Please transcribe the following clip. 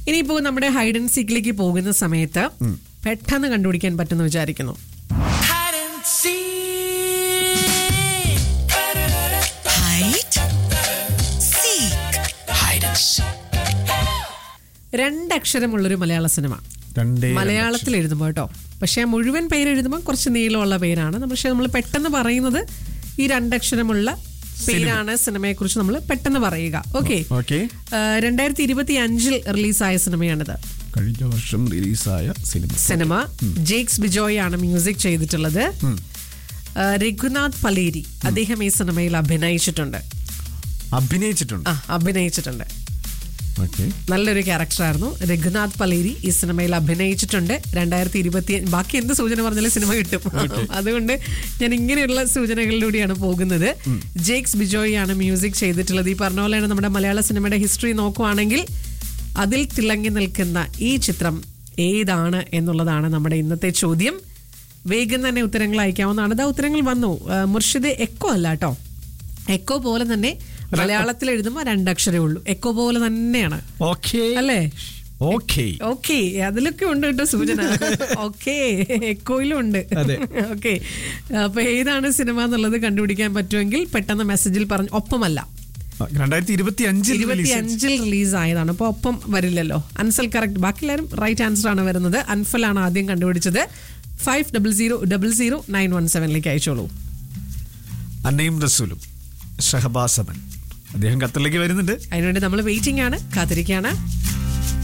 ഇനിയിപ്പോ നമ്മുടെ hide and സീക്കിലേക്ക് പോകുന്ന സമയത്ത് പെട്ടെന്ന് കണ്ടുപിടിക്കാൻ പറ്റുമെന്ന് വിചാരിക്കുന്നു Hide and seek. Hide, seek, Hide and seek. രണ്ടക്ഷരമുള്ളൊരു മലയാള സിനിമ രണ്ടേ മലയാളത്തിൽ എഴുതുമ്പോൾ കേട്ടോ പക്ഷെ ആ മുഴുവൻ പേര് എഴുതുമ്പോൾ കുറച്ച് നീളമുള്ള പേരാണ് പക്ഷെ നമ്മൾ പെട്ടെന്ന് പറയുന്നത് ഈ രണ്ടക്ഷരമുള്ള പേരാണ് സിനിമയെക്കുറിച്ച് നമ്മൾ പെട്ടെന്ന് പറയുക ഓക്കെ ഓക്കെ രണ്ടായിരത്തി ഇരുപത്തി അഞ്ചിൽ റിലീസായ സിനിമയാണിത് കഴിഞ്ഞ വർഷം റിലീസായ സിനിമ സിനിമ ജേക്സ് ബിജോയ് ആണ് മ്യൂസിക് ചെയ്തിട്ടുള്ളത് ആ, രഘുനാഥ് പലേരി അദ്ദേഹം ഈ സിനിമയിൽ അഭിനയിച്ചിട്ടുണ്ട് അഭിനയിച്ചിട്ടുണ്ട് ആ അഭിനയിച്ചിട്ടുണ്ട് ഓക്കെ നല്ലൊരു ക്യാരക്ടറായിരുന്നു രഘുനാഥ് പലേരി ഈ സിനിമയിൽ അഭിനയിച്ചിട്ടുണ്ട് രണ്ടായിരത്തി ഇരുപത്തി ബാക്കി എന്ത് സൂചന പറഞ്ഞാലും സിനിമ കിട്ടും അതുകൊണ്ട് ഞാൻ ഇങ്ങനെയുള്ള സൂചനകളിലൂടെയാണ് പോകുന്നത് ജേക്സ് ബിജോയ് ആണ് മ്യൂസിക് ചെയ്തിട്ടുള്ളത് ഈ പറഞ്ഞ പോലെയാണ് നമ്മുടെ മലയാള സിനിമയുടെ ഹിസ്റ്ററി നോക്കുവാണെങ്കിൽ അതിൽ തിളങ്ങി നിൽക്കുന്ന ഈ ചിത്രം ഏതാണ് എന്നുള്ളതാണ് നമ്മുടെ ഇന്നത്തെ ചോദ്യം വേഗം തന്നെ ഉത്തരങ്ങൾ അയക്കാവുന്നതാണ് ഇതാ ഉത്തരങ്ങൾ വന്നു ആ, മുർഷിദ് എക്കോ അല്ല കേട്ടോ എക്കോ പോലെ തന്നെ മലയാളത്തിൽ എഴുതുമ്പോൾ രണ്ടക്ഷരേ ഉള്ളൂ എക്കോ പോലെ തന്നെയാണ് ഓക്കെ അല്ലേ ഓക്കെ ഓക്കെ അതിലൊക്കെ ഉണ്ട് കേട്ടോ സൂചന ഓക്കെ എക്കോയിലും ഉണ്ട് അതെ. ഓക്കെ അപ്പൊ ഏതാണ് സിനിമ എന്നുള്ളത് കണ്ടുപിടിക്കാൻ പറ്റുമെങ്കിൽ പെട്ടെന്ന് മെസ്സേജിൽ പറഞ്ഞു ഒപ്പമല്ല രണ്ടായിരത്തി ഇരുപത്തി അഞ്ചിൽ ഇരുപത്തി അഞ്ചിൽ റിലീസ് ആയതാണ് അപ്പൊ ഒപ്പം വരില്ലല്ലോ അൻസൽ കറക്റ്റ് ബാക്കി എല്ലാവരും റൈറ്റ് ആൻസർ ആണ് വരുന്നത് അൻഫലാണ് ആദ്യം കണ്ടുപിടിച്ചത് five double zero double zero nine one സെവനിലേക്ക് അയച്ചോളൂ അന്നയും റസൂലും ഷഹബാസമൻ അദ്ദേഹം ഖത്തറിലേക്ക് വരുന്നുണ്ട് അതിനുവേണ്ടി നമ്മൾ വെയിറ്റിംഗ് ആണ് കാത്തിരിക്കുകയാണ്